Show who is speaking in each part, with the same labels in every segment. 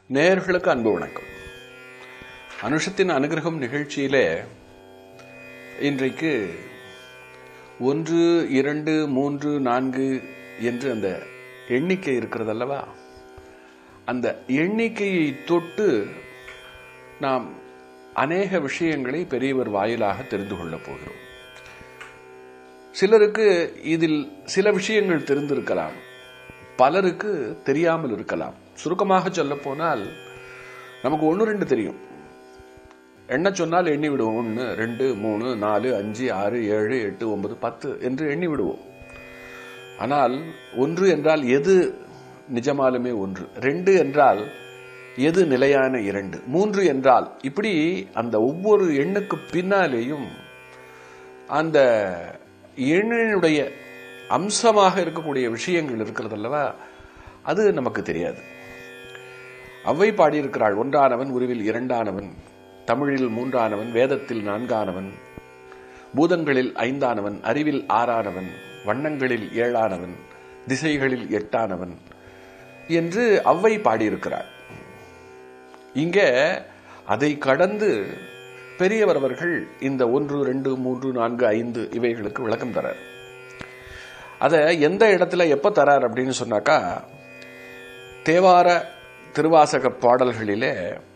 Speaker 1: நேயர்களுக்கு அன்பு வணக்கம் அனுஷத்தின் அனுகிரகம் நிகழ்ச்சியிலே இன்றைக்கு ஒன்று இரண்டு மூன்று நான்கு என்று அந்த எண்ணிக்கை இருக்கிறது அல்லவா அந்த எண்ணிக்கையை தொட்டு நாம் அநேக விஷயங்களை பெரியவர் வாயிலாக தெரிந்து கொள்ளப் போகிறோம் சிலருக்கு இதில் சில விஷயங்கள் தெரிந்திருக்கலாம் பலருக்கு தெரியாமல் இருக்கலாம் சுருக்கமாக சொல்ல போனால் நமக்கு ஒன்று ரெண்டு தெரியும் எண்ண சொன்னால் எண்ணி விடுவோம் ஒன்று ரெண்டு மூணு நாலு அஞ்சு ஆறு ஏழு எட்டு ஒன்பது பத்து என்று எண்ணி விடுவோம் ஆனால் ஒன்று என்றால் எது நிஜமாலுமே ஒன்று ரெண்டு என்றால் எது நிலையான இரண்டு மூன்று என்றால் இப்படி அந்த ஒவ்வொரு எண்ணுக்கு பின்னாலேயும் அந்த எண்ணினுடைய அம்சமாக இருக்கக்கூடிய விஷயங்கள் இருக்கிறது அல்லவா அது நமக்கு தெரியாது அவ்வை பாடியிருக்கிறாள் ஒன்றானவன் உருவில் இரண்டானவன் தமிழில் மூன்றானவன் வேதத்தில் நான்கானவன் பூதங்களில் ஐந்தானவன் அறிவில் ஆறானவன் வண்ணங்களில் ஏழானவன் திசைகளில் எட்டானவன் என்று அவ்வை பாடியிருக்கிறாள் இங்கே அதை கடந்து பெரியவர் அவர்கள் இந்த ஒன்று ரெண்டு மூன்று நான்கு ஐந்து இவைகளுக்கு விளக்கம் தரார் அதை எந்த இடத்துல எப்ப தரார் அப்படின்னு சொன்னாக்கா தேவார திருவாசக பாடல்களிலே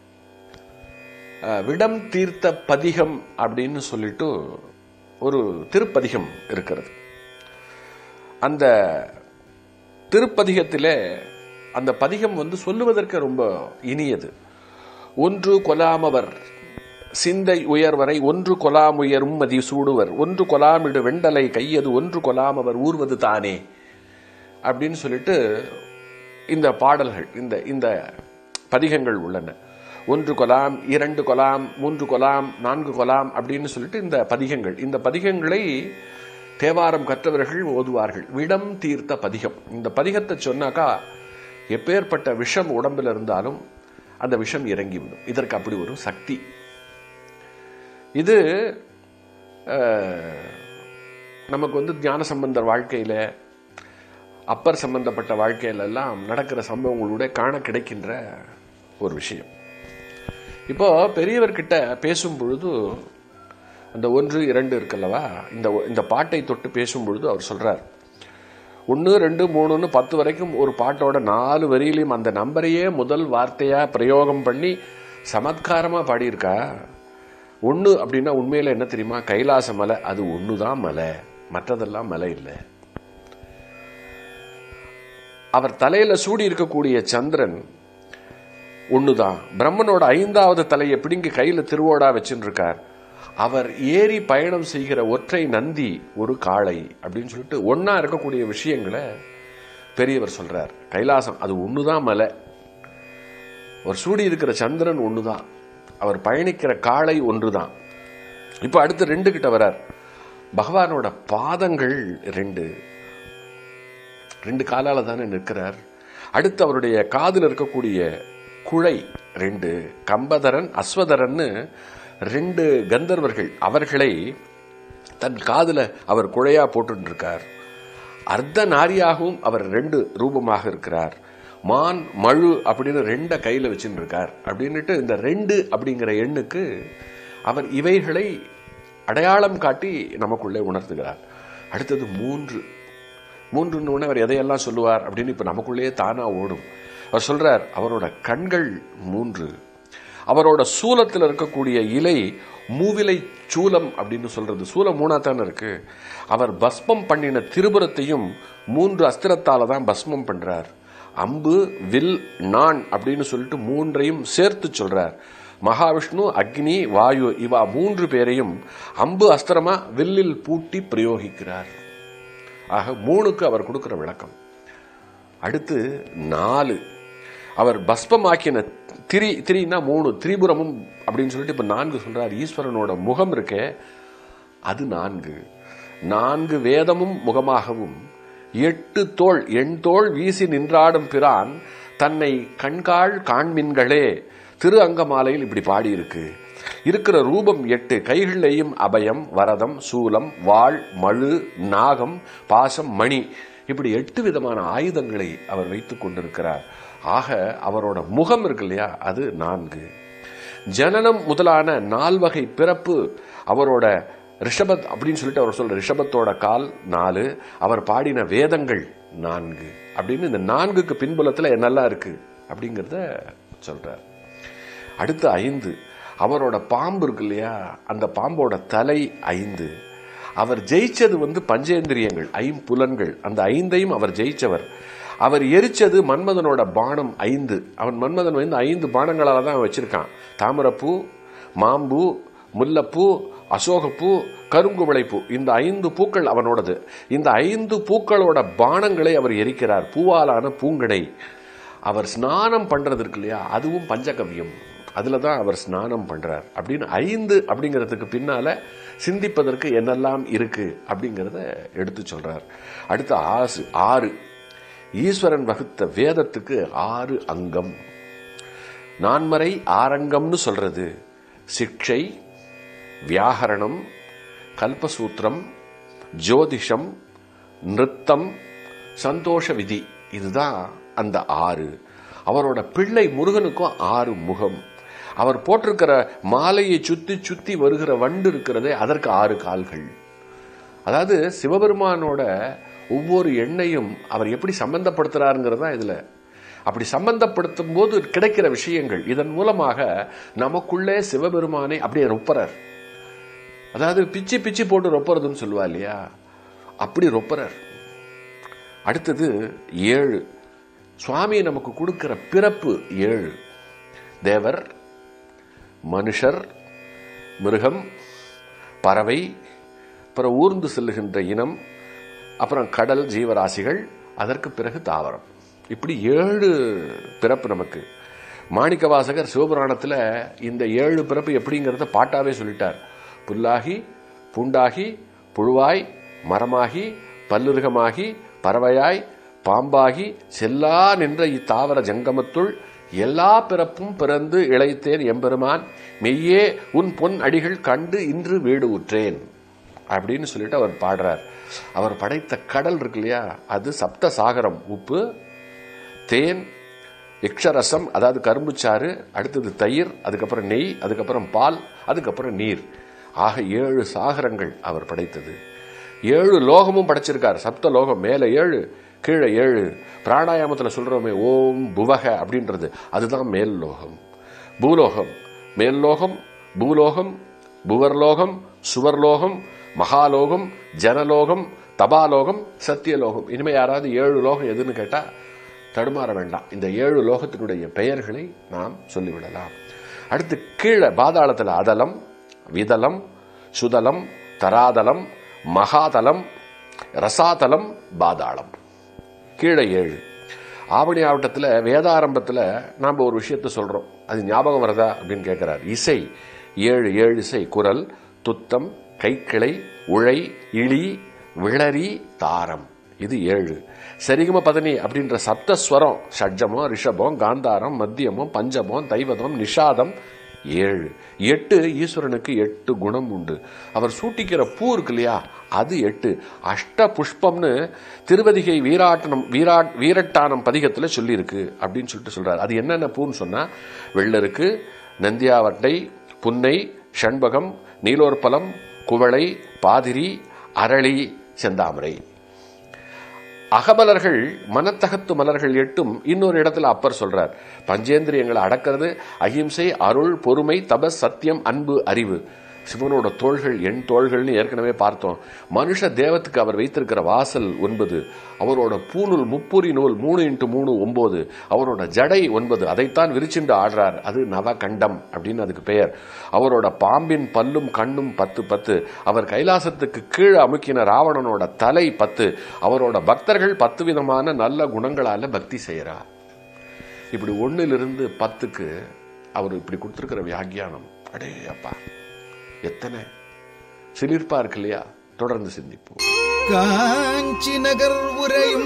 Speaker 1: விடம் தீர்த்த பதிகம் அப்படின்னு சொல்லிட்டு ஒரு திருப்பதிகம் இருக்கிறது அந்த திருப்பதிகத்திலே அந்த பதிகம் வந்து சொல்லுவதற்கு ரொம்ப இனியது ஒன்று கொலாமவர் சிந்தை உயர்வரை ஒன்று கொலாம் உயரும் மதி சூடுவர் ஒன்று கொலாமிடு வெண்டலை கையது ஒன்று கொலாமவர் ஊர்வது தானே அப்படின்னு சொல்லிட்டு இந்த பாடல்கள் இந்த இந்த பதிகங்கள் உள்ளன ஒன்று கொலாம் இரண்டு கொலாம் மூன்று கொலாம் நான்கு கொலாம் அப்படின்னு சொல்லிட்டு இந்த பதிகங்கள் இந்த பதிகங்களை தேவாரம் கற்றவர்கள் ஓதுவார்கள் விடம் தீர்த்த பதிகம் இந்த பதிகத்தை சொன்னாக்கா எப்பேற்பட்ட விஷம் உடம்பில் இருந்தாலும் அந்த விஷம் இறங்கிவிடும் இதற்கு அப்படி ஒரு சக்தி இது நமக்கு வந்து ஞான சம்பந்தர் வாழ்க்கையில் அப்பர் சம்பந்தப்பட்ட வாழ்க்கையிலெல்லாம் நடக்கிற சம்பவங்களோட காண கிடைக்கின்ற ஒரு விஷயம் இப்போ பெரியவர்கிட்ட பேசும் பொழுது அந்த ஒன்று இரண்டு இருக்கல்லவா இந்த இந்த பாட்டை தொட்டு பேசும் பொழுது அவர் சொல்றார் ஒன்று ரெண்டு மூணுன்னு பத்து வரைக்கும் ஒரு பாட்டோட நாலு வரியிலையும் அந்த நம்பரையே முதல் வார்த்தையா பிரயோகம் பண்ணி சமத்காரமாக பாடியிருக்கா ஒன்று அப்படின்னா உண்மையில் என்ன தெரியுமா கைலாச மலை அது ஒன்று தான் மலை மற்றதெல்லாம் மலை இல்லை அவர் தலையில சூடி இருக்கக்கூடிய சந்திரன் ஒண்ணுதான் பிரம்மனோட ஐந்தாவது தலையை பிடுங்கி கையில திருவோடா வச்சுட்டு இருக்கார் அவர் ஏறி பயணம் செய்கிற ஒற்றை நந்தி ஒரு காளை அப்படின்னு சொல்லிட்டு ஒன்னா இருக்கக்கூடிய விஷயங்களை பெரியவர் சொல்றார் கைலாசம் அது ஒண்ணுதான் மலை ஒரு சூடி இருக்கிற சந்திரன் ஒண்ணுதான் அவர் பயணிக்கிற காளை ஒன்றுதான் இப்ப அடுத்து ரெண்டு கிட்ட வரார் பகவானோட பாதங்கள் ரெண்டு ரெண்டு காலால தானே நிற்கிறார் அடுத்து அவருடைய காதில் இருக்கக்கூடிய குழை ரெண்டு கம்பதரன் அஸ்வதரன்னு ரெண்டு கந்தர்வர்கள் அவர்களை தன் காதுல அவர் குழையா போட்டு இருக்கார் அர்த்த நாரியாகவும் அவர் ரெண்டு ரூபமாக இருக்கிறார் மான் மழு அப்படின்னு ரெண்ட கையில வச்சுட்டு இருக்கார் அப்படின்னுட்டு இந்த ரெண்டு அப்படிங்கிற எண்ணுக்கு அவர் இவைகளை அடையாளம் காட்டி நமக்குள்ளே உணர்த்துகிறார் அடுத்தது மூன்று மூன்றுன்னு உடனே அவர் எதையெல்லாம் சொல்லுவார் அப்படின்னு இப்ப நமக்குள்ளேயே தானா ஓடும் அவர் சொல்றார் அவரோட கண்கள் மூன்று அவரோட சூலத்தில் இருக்கக்கூடிய இலை மூவிலை சூலம் அப்படின்னு சொல்றது சூலம் மூணா தானே இருக்கு அவர் பஸ்மம் பண்ணின திருபுரத்தையும் மூன்று அஸ்திரத்தால தான் பஸ்மம் பண்றார் அம்பு வில் நான் அப்படின்னு சொல்லிட்டு மூன்றையும் சேர்த்து சொல்றார் மகாவிஷ்ணு அக்னி வாயு இவா மூன்று பேரையும் அம்பு அஸ்திரமா வில்லில் பூட்டி பிரயோகிக்கிறார் ஆக மூணுக்கு அவர் கொடுக்கிற விளக்கம் அடுத்து நாலு அவர் பஸ்பமாக்கின திரி திரினா மூணு திரிபுரமும் அப்படின்னு சொல்லிட்டு இப்ப நான்கு சொல்றார் ஈஸ்வரனோட முகம் இருக்கே அது நான்கு நான்கு வேதமும் முகமாகவும் எட்டு தோள் எண் தோள் வீசி நின்றாடும் பிரான் தன்னை கண்காள் காண்மின்களே திரு அங்கமாலையில் இப்படி பாடியிருக்கு இருக்கிற ரூபம் எட்டு கைகளிலேயும் அபயம் வரதம் சூலம் வாள் மழு நாகம் பாசம் மணி இப்படி எட்டு விதமான ஆயுதங்களை அவர் வைத்துக் கொண்டிருக்கிறார் ஆக அவரோட முகம் இருக்கு இல்லையா அது நான்கு ஜனனம் முதலான நால்வகை பிறப்பு அவரோட ரிஷபத் அப்படின்னு சொல்லிட்டு அவர் சொல்ற ரிஷபத்தோட கால் நாலு அவர் பாடின வேதங்கள் நான்கு அப்படின்னு இந்த நான்குக்கு பின்புலத்துல என்னெல்லாம் இருக்கு அப்படிங்கிறத சொல்றார் அடுத்து ஐந்து அவரோட பாம்பு இருக்கு இல்லையா அந்த பாம்போட தலை ஐந்து அவர் ஜெயிச்சது வந்து பஞ்சேந்திரியங்கள் ஐம்புலன்கள் அந்த ஐந்தையும் அவர் ஜெயிச்சவர் அவர் எரிச்சது மன்மதனோட பானம் ஐந்து அவன் மன்மதன் வந்து ஐந்து பானங்களால தான் வச்சிருக்கான் தாமரப்பூ மாம்பூ முல்லைப்பூ அசோகப்பூ கருங்குவளைப்பூ இந்த ஐந்து பூக்கள் அவனோடது இந்த ஐந்து பூக்களோட பானங்களை அவர் எரிக்கிறார் பூவாலான பூங்கடை அவர் ஸ்நானம் பண்றது இருக்கு இல்லையா அதுவும் பஞ்சகவியம் அதுல தான் அவர் ஸ்நானம் பண்றார் அப்படின்னு ஐந்து அப்படிங்கிறதுக்கு பின்னால சிந்திப்பதற்கு என்னெல்லாம் இருக்கு அப்படிங்கிறத எடுத்து சொல்றார் அடுத்து ஆசு ஆறு ஈஸ்வரன் வகுத்த வேதத்துக்கு ஆறு அங்கம் நான்மறை ஆரங்கம்னு சொல்றது சிக்ஷை வியாகரணம் கல்பசூத்திரம் ஜோதிஷம் நிருத்தம் சந்தோஷ விதி இதுதான் அந்த ஆறு அவரோட பிள்ளை முருகனுக்கும் ஆறு முகம் அவர் போட்டிருக்கிற மாலையை சுத்தி சுத்தி வருகிற வண்டு இருக்கிறதே அதற்கு ஆறு கால்கள் அதாவது சிவபெருமானோட ஒவ்வொரு எண்ணையும் அவர் எப்படி சம்பந்தப்படுத்துறாருங்கிறது தான் இதுல அப்படி சம்பந்தப்படுத்தும் போது கிடைக்கிற விஷயங்கள் இதன் மூலமாக நமக்குள்ளே சிவபெருமானை அப்படியே ரொப்பறார் அதாவது பிச்சு பிச்சு போட்டு ரொப்பறதுன்னு சொல்லுவா இல்லையா அப்படி ரொப்பறார் அடுத்தது ஏழு சுவாமி நமக்கு கொடுக்கிற பிறப்பு ஏழு தேவர் மனுஷர் மிருகம் பறவை அப்புறம் ஊர்ந்து செல்லுகின்ற இனம் அப்புறம் கடல் ஜீவராசிகள் அதற்கு பிறகு தாவரம் இப்படி ஏழு பிறப்பு நமக்கு மாணிக்க வாசகர் சிவபுராணத்தில் இந்த ஏழு பிறப்பு எப்படிங்கிறத பாட்டாவே சொல்லிட்டார் புல்லாகி பூண்டாகி புழுவாய் மரமாகி பல்லுருகமாகி பறவையாய் பாம்பாகி செல்லா நின்ற இத்தாவர ஜங்கமத்துள் எல்லா பிறப்பும் பிறந்து இழைத்தேன் எம்பெருமான் மெய்யே உன் பொன் அடிகள் கண்டு இன்று வீடு உற்றேன் அப்படின்னு சொல்லிட்டு அவர் பாடுறார் அவர் படைத்த கடல் இருக்கு இல்லையா அது சப்த சாகரம் உப்பு தேன் எக்ஷரசம் அதாவது கரும்புச்சாறு அடுத்தது தயிர் அதுக்கப்புறம் நெய் அதுக்கப்புறம் பால் அதுக்கப்புறம் நீர் ஆக ஏழு சாகரங்கள் அவர் படைத்தது ஏழு லோகமும் படைச்சிருக்கார் சப்த லோகம் மேல ஏழு கீழே ஏழு பிராணாயாமத்தில் சொல்றோமே ஓம் புவக அப்படின்றது அதுதான் மேல் லோகம் பூலோகம் மேல் லோகம் பூலோகம் புவர்லோகம் சுவர்லோகம் மகாலோகம் ஜனலோகம் தபாலோகம் சத்தியலோகம் இனிமே யாராவது ஏழு லோகம் எதுன்னு கேட்டா தடுமாற வேண்டாம் இந்த ஏழு லோகத்தினுடைய பெயர்களை நாம் சொல்லிவிடலாம் அடுத்து கீழே பாதாளத்தில் அதலம் விதலம் சுதலம் தராதலம் மகாதலம் ரசாதலம் பாதாளம் கீழே ஏழு ஆவணி ஆவட்டத்தில் வேதாரம்பத்தில் நாம் ஒரு விஷயத்த சொல்றோம் அது ஞாபகம் வருதா அப்படின்னு கேட்கிறார் இசை ஏழு ஏழு இசை குரல் துத்தம் கைக்கிளை உழை இழி விளரி தாரம் இது ஏழு சரிகம பதனி அப்படின்ற சப்தஸ்வரம் ஷட்ஜமம் ரிஷபம் காந்தாரம் மத்தியமம் பஞ்சமம் தைவதம் நிஷாதம் ஏழு எட்டு ஈஸ்வரனுக்கு எட்டு குணம் உண்டு அவர் சூட்டிக்கிற பூ இருக்கு இல்லையா அது எட்டு அஷ்ட புஷ்பம்னு திருவதிகை வீராட்டனம் வீராட் வீரட்டானம் பதிகத்துல சொல்லியிருக்கு அப்படின்னு சொல்லிட்டு சொல்றாரு அது என்னென்ன பூன்னு சொன்னா வெள்ளருக்கு நந்தியாவட்டை புன்னை ஷண்பகம் நீலோற்பலம் குவளை பாதிரி அரளி செந்தாமரை அகமலர்கள் மனத்தகத்து மலர்கள் எட்டும் இன்னொரு இடத்துல அப்பர் சொல்றார் பஞ்சேந்திரியங்களை அடக்கிறது அகிம்சை அருள் பொறுமை தபஸ் சத்தியம் அன்பு அறிவு சிவனோட தோள்கள் எண் தோள்கள்னு ஏற்கனவே பார்த்தோம் மனுஷ தேவத்துக்கு அவர் வைத்திருக்கிற வாசல் ஒன்பது அவரோட பூநூல் முப்புரி நூல் மூணு இன்ட்டு மூணு ஒன்பது அவரோட ஜடை ஒன்பது அதைத்தான் விரிச்சுண்டு ஆடுறார் அது நவகண்டம் அப்படின்னு அதுக்கு பெயர் அவரோட பாம்பின் பல்லும் கண்ணும் பத்து பத்து அவர் கைலாசத்துக்கு கீழே அமுக்கின ராவணனோட தலை பத்து அவரோட பக்தர்கள் பத்து விதமான நல்ல குணங்களால பக்தி செய்யறார் இப்படி ஒன்னிலிருந்து பத்துக்கு அவர் இப்படி கொடுத்திருக்கிற வியாக்கியானம் அடே அப்பா எத்தனை சிலிர்ப்பா இருக்கு இல்லையா தொடர்ந்து சிந்திப்போம்
Speaker 2: காஞ்சி நகர் உரையும்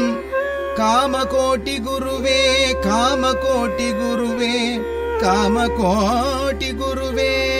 Speaker 2: காமகோட்டி குருவே காமகோட்டி குருவே காமகோட்டி குருவே